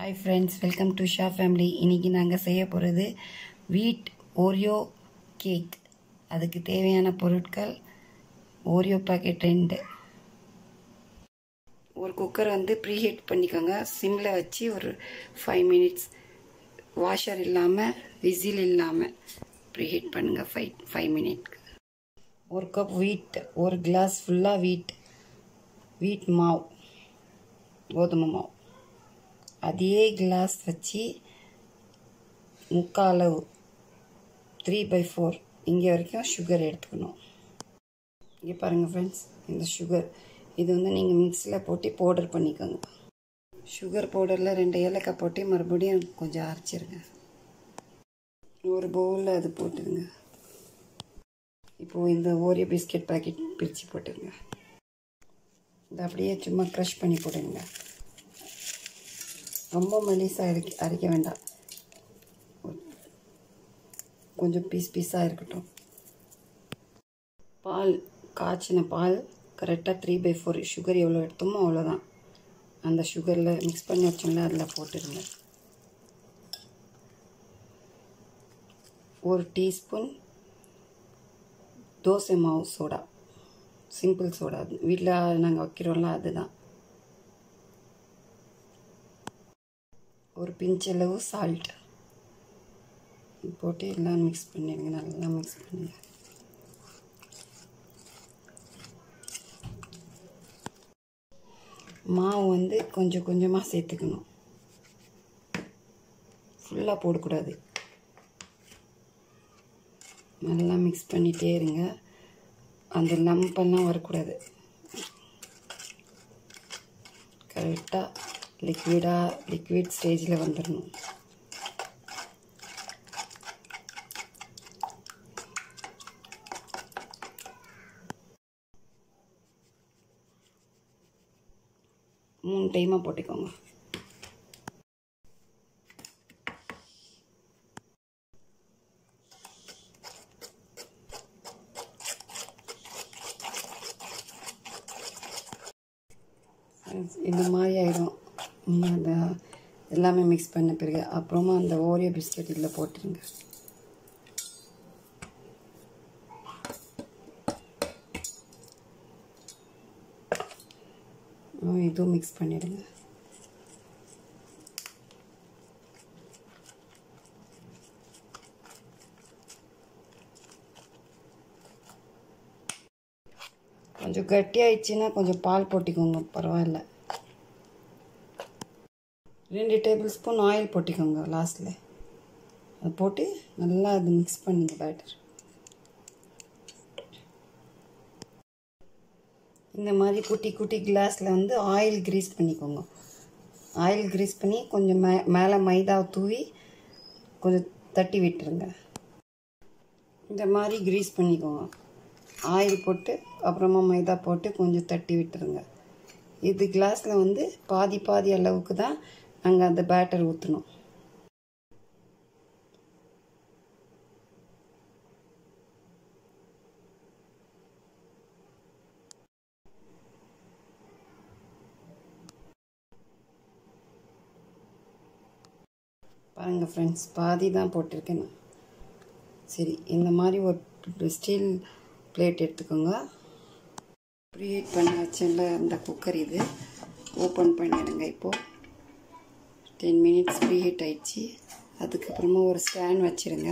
hi friends welcome to Sha family இன்றைக்கி நாங்கள் செய்ய போகிறது வீட் ஓரியோ கேக் அதுக்கு தேவையான பொருட்கள் ஓரியோ பாக்கெட் ரெண்டு ஒரு குக்கர் வந்து ப்ரீஹீட் பண்ணிக்கோங்க சிம்மில் வச்சு ஒரு ஃபைவ் மினிட்ஸ் வாஷர் இல்லாமல் விசில் இல்லாமல் ப்ரீஹீட் பண்ணுங்கள் ஃபைவ் ஃபைவ் மினிட்க்கு ஒரு கப் வீட் ஒரு கிளாஸ் ஃபுல்லாக வீட் வீட் மாவு கோதுமை மாவு அதே கிளாஸ் வச்சு முக்கால் அளவு த்ரீ பை ஃபோர் இங்கே வரைக்கும் சுகர் எடுத்துக்கணும் இங்கே பாருங்கள் ஃப்ரெண்ட்ஸ் இந்த சுகர் இது வந்து நீங்கள் மிக்ஸியில் போட்டு பவுடர் பண்ணிக்கோங்க சுகர் பவுடரில் ரெண்டு ஏலக்காய் போட்டு மறுபடியும் கொஞ்சம் அரைச்சிருங்க ஒரு பவுலில் அது போட்டுருங்க இப்போது இந்த ஓரியோ பிஸ்கெட் பாக்கெட் பிரித்து போட்டுருங்க இதை அப்படியே சும்மா க்ரஷ் பண்ணி போடுங்க ரொம்ப மெலிசாக அரைக்க அரைக்க வேண்டாம் கொஞ்சம் பீஸ் பீஸாக இருக்கட்டும் பால் காய்ச்சின பால் கரெக்டாக த்ரீ பை ஃபோர் சுகர் எவ்வளோ எடுத்தோமோ அவ்வளோதான் அந்த சுகரில் மிக்ஸ் பண்ணி வச்சோம்ல அதில் போட்டுருங்க ஒரு டீஸ்பூன் தோசை மாவு சோடா சிம்பிள் சோடா வீட்டில் நாங்கள் வைக்கிறோம்ல அதுதான் ஒரு பிஞ்சளவு சால்ட் போட்டு எல்லாம் மிக்ஸ் பண்ணிடுங்க நல்லா மிக்ஸ் பண்ணுங்க மாவு வந்து கொஞ்சம் கொஞ்சமாக சேர்த்துக்கணும் ஃபுல்லாக போடக்கூடாது நல்லா மிக்ஸ் பண்ணிகிட்டே இருங்க அந்த லம்பெல்லாம் வரக்கூடாது கரெக்டாக லிக்விடாக லிக்விட் ஸ்டேஜில் வந்துடணும் மூணு டைமாக போட்டுக்கோங்க இந்த மாதிரி ஆயிடும் அந்த எல்லாமே மிக்ஸ் பண்ண பிறகு அப்புறமா அந்த ஓரியோ பிஸ்கட் இதில் போட்டுருங்க இதுவும் மிக்ஸ் பண்ணிடுங்க கொஞ்சம் கட்டியாயிடுச்சுன்னா கொஞ்சம் பால் போட்டிக்கோங்க பரவாயில்ல ரெண்டு டேபிள் ஸ்பூன் ஆயில் போட்டிக்கோங்க லாஸ்ட்டில் அது போட்டு நல்லா அது மிக்ஸ் பண்ணுங்க பேட்டர் இந்த மாதிரி குட்டி குட்டி கிளாஸில் வந்து ஆயில் க்ரீஸ் பண்ணிக்கோங்க ஆயில் க்ரீஸ் பண்ணி கொஞ்சம் மே மேலே மைதாவை தூவி கொஞ்சம் தட்டி விட்டுருங்க இந்த மாதிரி க்ரீஸ் பண்ணிக்கோங்க ஆயில் போட்டு அப்புறமா மைதா போட்டு கொஞ்சம் தட்டி விட்டுருங்க இது கிளாஸில் வந்து பாதி பாதி அளவுக்கு தான் நாங்கள் அந்த பேட்டர் ஊற்றணும் பாருங்கள் ஃப்ரெண்ட்ஸ் பாதி தான் போட்டிருக்கேன் நான் சரி இந்த மாதிரி ஒரு ஸ்டீல் பிளேட் எடுத்துக்கோங்க ப்ரீஹீட் பண்ணி வச்சல இந்த குக்கர் இது ஓப்பன் பண்ணிடுங்க இப்போது டென் மினிட்ஸ் ப்ரீஹீட் ஆயிடுச்சு அதுக்கப்புறமா ஒரு ஸ்டாண்ட் வச்சுருங்க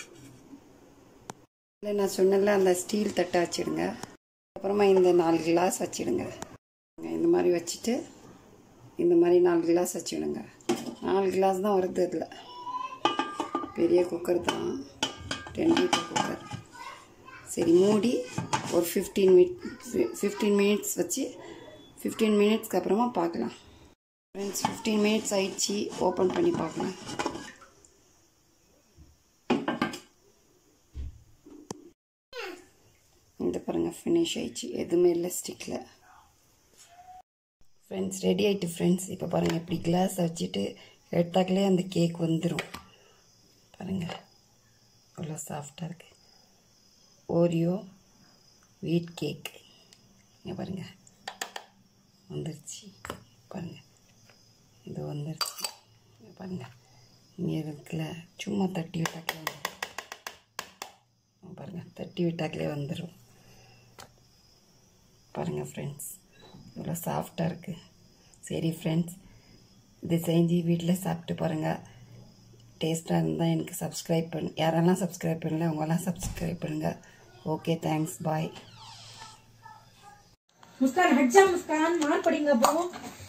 இல்லை நான் சொன்னல அந்த ஸ்டீல் தட்டை வச்சுடுங்க அப்புறமா இந்த நாலு கிளாஸ் வச்சுடுங்க இந்த மாதிரி வச்சுட்டு இந்த மாதிரி நாலு கிளாஸ் வச்சுடுங்க நாலு கிளாஸ் தான் வருது இதில் பெரிய குக்கர் தான் டென் லிட்டர் குக்கர் சரி மூடி ஒரு ஃபிஃப்டீன் மினிட் ஃபிஃப்டீன் மினிட்ஸ் வச்சு ஃபிஃப்டீன் மினிட்ஸ்க்கு அப்புறமா பார்க்கலாம் ஃப்ரெண்ட்ஸ் ஃபிஃப்டீன் மினிட்ஸ் ஆயிடுச்சு ஓப்பன் பண்ணி பார்க்கலாம் இந்த பாருங்கள் ஃபினிஷ் ஆயிடுச்சு எதுவுமே இல்லை ஸ்டிக்கில் ஃப்ரெண்ட்ஸ் ரெடி ஆகிட்டு ஃப்ரெண்ட்ஸ் இப்போ பாருங்கள் இப்படி கிளாஸ் வச்சுட்டு எடுத்தாக்கலே அந்த கேக் வந்துடும் பாருங்கள் அவ்வளோ சாஃப்டாக இருக்குது ஓரியோ வீட் கேக் இங்கே பாருங்கள் வந்துருச்சு பாருங்கள் இது வந்துருச்சு பாருங்க இங்கே இருக்குல்ல சும்மா தட்டி விட்டாக்கலே வந்துடும் பாருங்கள் தட்டி விட்டாக்கலே வந்துடும் பாருங்கள் ஃப்ரெண்ட்ஸ் இவ்வளோ சாஃப்டாக இருக்குது சரி ஃப்ரெண்ட்ஸ் இது செஞ்சு வீட்டில் சாப்பிட்டு பாருங்கள் டேஸ்ட்டாக இருந்தால் எனக்கு சப்ஸ்கிரைப் பண்ணு யாரெல்லாம் சப்ஸ்கிரைப் பண்ணல அவங்கெல்லாம் சப்ஸ்கிரைப் பண்ணுங்கள் ஓகே தேங்க்ஸ் பாய் मुस्कान हट जा मुस्कान मार पड़ेगा बहू